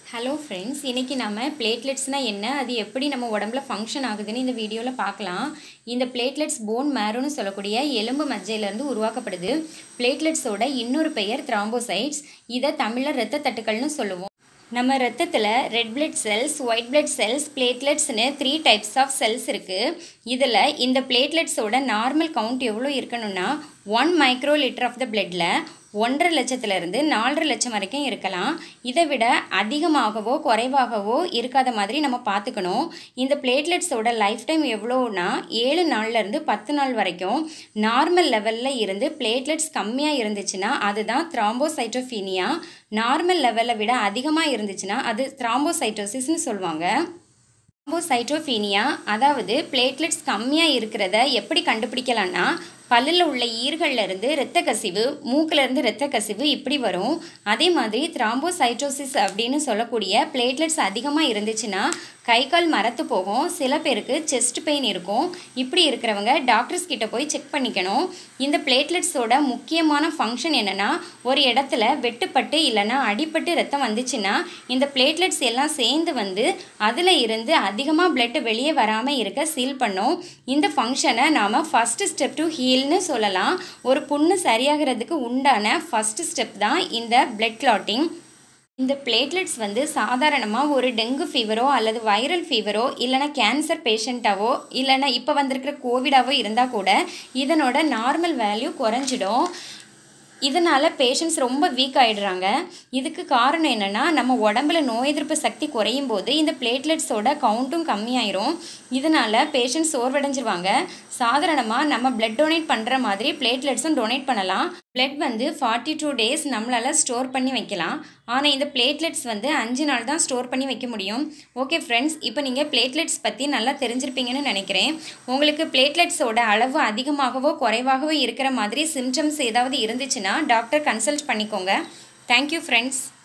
hello friends இன்றைக்கி நம்ம பிளேட்லெட்ஸ்னால் என்ன அது எப்படி நம்ம உடம்புல ஃபங்க்ஷன் ஆகுதுன்னு இந்த வீடியோவில் பார்க்கலாம் இந்த பிளேட்லெட்ஸ் போன் மேரோன்னு சொல்லக்கூடிய எலும்பு மஜ்ஜையிலேருந்து உருவாக்கப்படுது பிளேட்லெட்ஸோட இன்னொரு பெயர் த்ராம்போசைட்ஸ் இதை தமிழில் இரத்த தட்டுக்கள்னு சொல்லுவோம் நம்ம ரத்தத்தில் red blood cells white blood cells பிளேட்லெட்ஸ்னு த்ரீ டைப்ஸ் ஆஃப் செல்ஸ் இருக்குது இதில் இந்த பிளேட்லெட்ஸோட நார்மல் கவுண்ட் எவ்வளோ இருக்கணும்னா one microlitre of the பிளட்டில் ஒன்றரை லட்சத்துலேருந்து நாலரை லட்சம் வரைக்கும் இருக்கலாம் இதை விட அதிகமாகவோ குறைவாகவோ இருக்காத மாதிரி நம்ம பார்த்துக்கணும் இந்த பிளேட்லெட்ஸோட லைஃப் டைம் எவ்வளோனா ஏழு நாள்லேருந்து பத்து நாள் வரைக்கும் நார்மல் லெவலில் இருந்து பிளேட்லெட்ஸ் கம்மியாக இருந்துச்சுன்னா அதுதான் த்ராம்போசைட்டோஃபீனியா நார்மல் லெவலை விட அதிகமாக இருந்துச்சுன்னா அது த்ராம்போசைட்டோசிஸ்னு சொல்லுவாங்க த்ராம்போசைட்டோஃபீனியா அதாவது பிளேட்லெட்ஸ் கம்மியாக இருக்கிறத எப்படி கண்டுபிடிக்கலாம்னா பல்லில் உள்ள ஈர்கள்ல இருந்து இரத்த கசிவு மூக்கில் இருந்து இரத்த கசிவு இப்படி வரும் அதே மாதிரி த்ராம்போசைட்டோசிஸ் அப்படின்னு சொல்லக்கூடிய பிளேட்லெட்ஸ் அதிகமாக இருந்துச்சுன்னா கை கால் மரத்து போகும் சில பேருக்கு செஸ்ட் பெயின் இருக்கும் இப்படி இருக்கிறவங்க டாக்டர்ஸ் கிட்ட போய் செக் பண்ணிக்கணும் இந்த பிளேட்லெட்ஸோட முக்கியமான ஃபங்க்ஷன் என்னென்னா ஒரு இடத்துல வெட்டுப்பட்டு இல்லைன்னா அடிப்பட்டு ரத்தம் வந்துச்சுன்னா இந்த பிளேட்லெட்ஸ் எல்லாம் சேர்ந்து வந்து அதில் இருந்து அதிகமாக பிளட் வெளியே வராமல் இருக்க சீல் பண்ணும் இந்த ஃபங்க்ஷனை நாம் ஃபஸ்ட்டு ஸ்டெப் டு ஹீல்னு சொல்லலாம் ஒரு புண்ணு சரியாகிறதுக்கு உண்டான ஃபஸ்ட்டு ஸ்டெப் தான் இந்த பிளட் கிளாட்டிங் இந்த பிளேட்லெட்ஸ் வந்து சாதாரணமாக ஒரு டெங்கு ஃபீவரோ அல்லது வைரல் ஃபீவரோ இல்லைனா கேன்சர் பேஷண்ட்டாவோ இல்லைனா இப்போ வந்திருக்கிற கோவிடாவோ இருந்தால் கூட இதனோட நார்மல் வேல்யூ குறைஞ்சிடும் இதனால் பேஷண்ட்ஸ் ரொம்ப வீக் ஆகிடுறாங்க இதுக்கு காரணம் என்னென்னா நம்ம உடம்புல நோய் எதிர்ப்பு சக்தி குறையும் போது இந்த பிளேட்லெட்ஸோட கவுண்ட்டும் கம்மியாயிரும் இதனால் பேஷண்ட்ஸ் சோர்வடைஞ்சிருவாங்க சாதாரணமாக நம்ம பிளட் டொனேட் பண்ணுற மாதிரி பிளேட்லெட்ஸும் டொனேட் பண்ணலாம் பிளட் வந்து ஃபார்ட்டி டூ டேஸ் நம்மளால் ஸ்டோர் பண்ணி வைக்கலாம் ஆனால் இந்த பிளேட்லெட்ஸ் வந்து அஞ்சு நாள் தான் ஸ்டோர் பண்ணி வைக்க முடியும் ஓகே ஃப்ரெண்ட்ஸ் இப்போ நீங்கள் பிளேட்லெட்ஸ் பற்றி நல்லா தெரிஞ்சிருப்பீங்கன்னு நினைக்கிறேன் உங்களுக்கு பிளேட்லெட்ஸோட அளவு அதிகமாகவோ குறைவாகவோ இருக்கிற மாதிரி சிம்டம்ஸ் ஏதாவது இருந்துச்சுன்னா டாக்டர் கன்சல்ட் பண்ணிக்கோங்க தேங்க்யூ ஃப்ரெண்ட்ஸ்